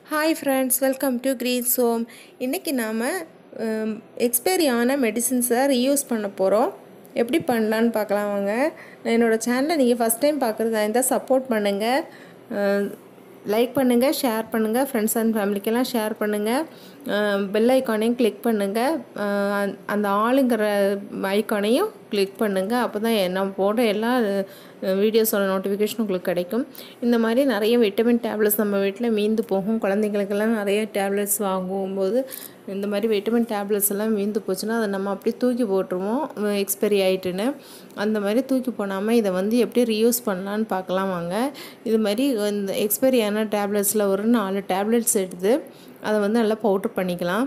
hi friends welcome to Greens Home இன்றைக்கி நாம் expiry ஆன மெடிசின்ஸை ரீயூஸ் பண்ண போகிறோம் எப்படி பண்ணலான்னு பார்க்கலாம் வாங்க என்னோடய சேனலை நீங்கள் ஃபஸ்ட் டைம் பார்க்குறதா இருந்தால் சப்போர்ட் பண்ணுங்கள் லைக் பண்ணுங்கள் ஷேர் பண்ணுங்கள் ஃப்ரெண்ட்ஸ் அண்ட் ஃபேமிலிக்கெல்லாம் ஷேர் பண்ணுங்கள் பெல் ஐக்கானையும் கிளிக் பண்ணுங்கள் அந்த ஆளுங்கிற ஐக்கானையும் கிளிக் பண்ணுங்கள் அப்போ தான் நான் போடுற எல்லா வீடியோஸோட நோட்டிஃபிகேஷன் உங்களுக்கு கிடைக்கும் இந்த மாதிரி நிறைய விட்டமின் டேப்லெட்ஸ் நம்ம வீட்டில் மீந்து போகும் குழந்தைங்களுக்கெல்லாம் நிறைய டேப்லெட்ஸ் வாங்கும்போது இந்த மாதிரி விட்டமின் டேப்லெட்ஸ் எல்லாம் மீந்து போச்சுன்னா அதை நம்ம அப்படியே தூக்கி போட்டுருவோம் எக்ஸ்பைரி ஆகிட்டுன்னு அந்த மாதிரி தூக்கி போடாமல் இதை வந்து எப்படி ரீயூஸ் பண்ணலான்னு பார்க்கலாம் வாங்க இது மாதிரி இந்த எக்ஸ்பைரி ஆன டேப்லெட்ஸில் ஒரு நாலு டேப்லெட்ஸ் எடுத்து அதை வந்து நல்லா பவுட்ரு பண்ணிக்கலாம்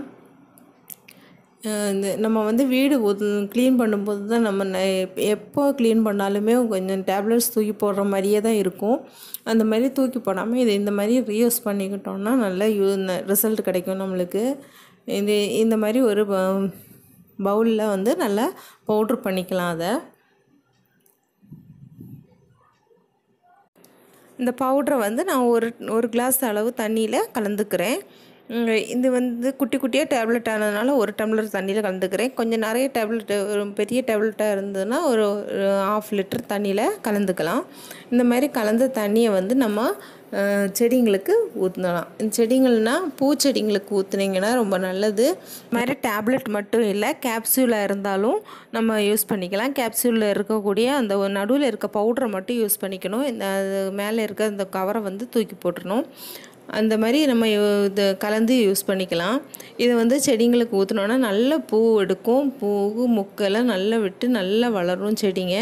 இந்த நம்ம வந்து வீடு க்ளீன் பண்ணும்போது தான் நம்ம எப்போ க்ளீன் பண்ணாலுமே கொஞ்சம் டேப்லெட்ஸ் தூக்கி போடுற மாதிரியே தான் இருக்கும் அந்த மாதிரி தூக்கி போடாமல் இதை இந்த மாதிரி ரீயூஸ் பண்ணிக்கிட்டோம்னா நல்ல யூ ரிசல்ட் கிடைக்கும் நம்மளுக்கு இது இந்த மாதிரி ஒரு பவுலில் வந்து நல்லா பவுட்ரு பண்ணிக்கலாம் அதை இந்த பவுட்ரை வந்து நான் ஒரு ஒரு கிளாஸ் அளவு தண்ணியில் கலந்துக்கிறேன் இது வந்து குட்டி குட்டியாக டேப்லெட் ஆனதுனால ஒரு டம்ளர் தண்ணியில் கலந்துக்கிறேன் கொஞ்சம் நிறைய டேப்லெட் ஒரு பெரிய டேப்லெட்டாக இருந்ததுன்னா ஒரு ஆஃப் லிட்டர் தண்ணியில் கலந்துக்கலாம் இந்த மாதிரி கலந்த தண்ணியை வந்து நம்ம செடிங்களுக்கு ஊற்றலாம் இந்த செடிங்கள்னால் பூச்செடிங்களுக்கு ஊற்றுனீங்கன்னா ரொம்ப நல்லது இது மாதிரி டேப்லெட் மட்டும் இல்லை கேப்சூலாக இருந்தாலும் நம்ம யூஸ் பண்ணிக்கலாம் கேப்சூலில் இருக்கக்கூடிய அந்த நடுவில் இருக்க பவுடரை மட்டும் யூஸ் பண்ணிக்கணும் இந்த மேலே இருக்க இந்த கவரை வந்து தூக்கி போட்டுடணும் அந்த மாதிரி நம்ம இது கலந்து யூஸ் பண்ணிக்கலாம் இதை வந்து செடிங்களுக்கு ஊற்றினோன்னா நல்ல பூ எடுக்கும் பூ முக்கெல்லாம் நல்லா விட்டு நல்லா வளரும் செடிங்க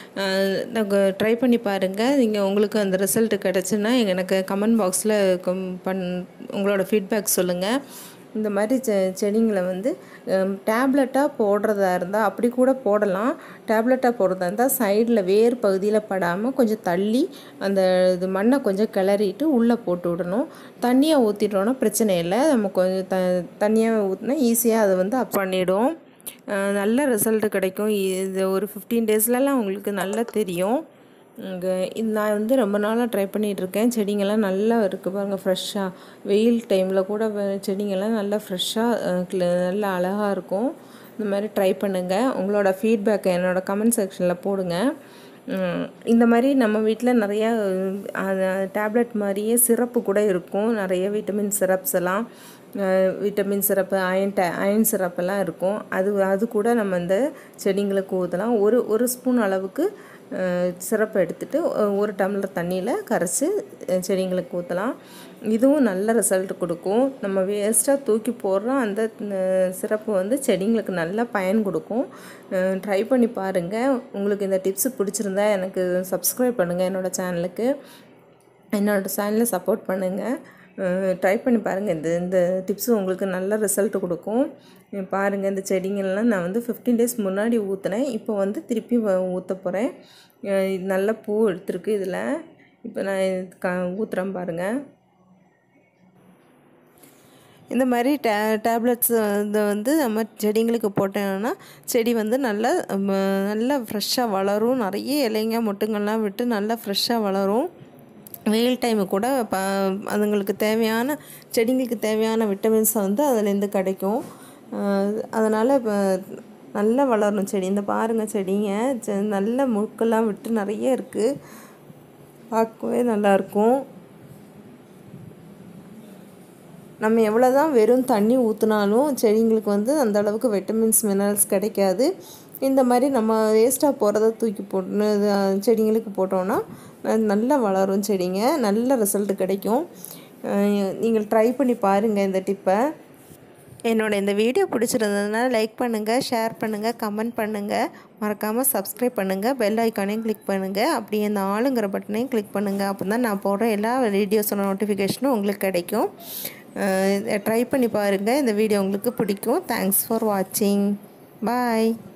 ட்ரை பண்ணி பாருங்கள் நீங்கள் உங்களுக்கு அந்த ரிசல்ட் கிடச்சுன்னா எனக்கு கமெண்ட் பாக்ஸில் பண் உங்களோட ஃபீட்பேக் சொல்லுங்கள் இந்த மாதிரி செ செடிங்களை வந்து டேப்லெட்டாக போடுறதா இருந்தால் அப்படி கூட போடலாம் டேப்லெட்டாக போடுறதா இருந்தால் சைடில் வேர் பகுதியில் படாமல் கொஞ்சம் தள்ளி அந்த இது மண்ணை கொஞ்சம் கிளறிட்டு உள்ளே போட்டு விடணும் தண்ணியை ஊற்றிட்டோன்னா பிரச்சனை இல்லை நம்ம கொஞ்சம் த தண்ணியாக ஊற்றினா ஈஸியாக அதை வந்து அப் பண்ணிவிடும் நல்ல ரிசல்ட் கிடைக்கும் இது ஒரு ஃபிஃப்டீன் டேஸ்லலாம் உங்களுக்கு நல்லா தெரியும் இங்கே இது நான் வந்து ரொம்ப நாளாக ட்ரை பண்ணிகிட்ருக்கேன் செடிங்கெல்லாம் நல்லா இருக்குது பாருங்கள் ஃப்ரெஷ்ஷாக வெயில் டைமில் கூட செடிங்கெல்லாம் நல்லா ஃப்ரெஷ்ஷாக நல்லா அழகாக இருக்கும் இந்த மாதிரி ட்ரை பண்ணுங்கள் உங்களோட ஃபீட்பேக்கை என்னோடய கமெண்ட் செக்ஷனில் போடுங்க இந்த மாதிரி நம்ம வீட்டில் நிறையா டேப்லெட் மாதிரியே சிரப்பு கூட இருக்கும் நிறைய விட்டமின் சிரப்ஸ் எல்லாம் விட்டமின் சிரப்பு அயன் டே அயன் சிரப்பெல்லாம் இருக்கும் அது அது கூட நம்ம இந்த செடிங்களுக்கு ஊற்றலாம் ஒரு ஒரு ஸ்பூன் அளவுக்கு சிரப்பை எடுத்துகிட்டு ஒரு டம்ளர் தண்ணியில் கரைச்சி செடிங்களுக்கு ஊற்றலாம் இதுவும் நல்ல ரிசல்ட் கொடுக்கும் நம்ம வேஸ்ட்டாக தூக்கி போடுற அந்த சிறப்பு வந்து செடிங்களுக்கு நல்ல பயன் கொடுக்கும் ட்ரை பண்ணி பாருங்கள் உங்களுக்கு இந்த டிப்ஸு பிடிச்சிருந்தா எனக்கு சப்ஸ்கிரைப் பண்ணுங்கள் என்னோடய சேனலுக்கு என்னோடய சேனலை சப்போர்ட் பண்ணுங்கள் ட்ரை பண்ணி பாருங்கள் இந்த இந்த டிப்ஸு உங்களுக்கு நல்ல ரிசல்ட் கொடுக்கும் பாருங்கள் இந்த செடிங்கள்லாம் நான் வந்து ஃபிஃப்டீன் டேஸ் முன்னாடி ஊற்றினேன் இப்போ வந்து திருப்பி ஊற்ற போகிறேன் நல்ல பூ எடுத்துருக்கு இதில் இப்போ நான் க ஊற்றுறேன் பாருங்கள் இந்த மாதிரி டே டேப்லெட்ஸ் இதை வந்து நம்ம செடிங்களுக்கு போட்டோம்னா செடி வந்து நல்லா நல்லா ஃப்ரெஷ்ஷாக வளரும் நிறைய இலைங்க மொட்டுங்கள்லாம் விட்டு நல்லா ஃப்ரெஷ்ஷாக வளரும் வெயில் டைமு கூட ப அதுங்களுக்கு தேவையான செடிங்களுக்கு தேவையான விட்டமின்ஸ் வந்து அதுலேருந்து கிடைக்கும் அதனால் இப்போ நல்லா வளரணும் செடி இந்த பாருங்கள் செடிங்க நல்ல முழுக்கெல்லாம் விட்டு நிறைய இருக்குது பார்க்கவே நல்லாயிருக்கும் நம்ம எவ்வளோ தான் வெறும் தண்ணி ஊற்றினாலும் செடிங்களுக்கு வந்து அந்த அளவுக்கு விட்டமின்ஸ் மினரல்ஸ் கிடைக்காது இந்த மாதிரி நம்ம வேஸ்ட்டாக போகிறத தூக்கி போட்டு செடிங்களுக்கு போட்டோன்னா நல்லா வளரும் செடிங்க நல்ல ரிசல்ட் கிடைக்கும் நீங்கள் ட்ரை பண்ணி பாருங்கள் இந்த டிப்பை என்னோடய இந்த வீடியோ பிடிச்சிருந்ததுனால லைக் பண்ணுங்கள் ஷேர் பண்ணுங்கள் கமெண்ட் பண்ணுங்கள் மறக்காமல் சப்ஸ்கிரைப் பண்ணுங்கள் பெல் ஐக்கானையும் கிளிக் பண்ணுங்கள் அப்படியே அந்த ஆளுங்கிற பட்டனையும் கிளிக் பண்ணுங்கள் அப்போ தான் நான் போடுற எல்லா வீடியோஸோட நோட்டிஃபிகேஷனும் உங்களுக்கு கிடைக்கும் ட்ரை பண்ணி பாருங்கள் இந்த வீடியோ உங்களுக்கு பிடிக்கும் தேங்க்ஸ் ஃபார் வாட்சிங் பாய்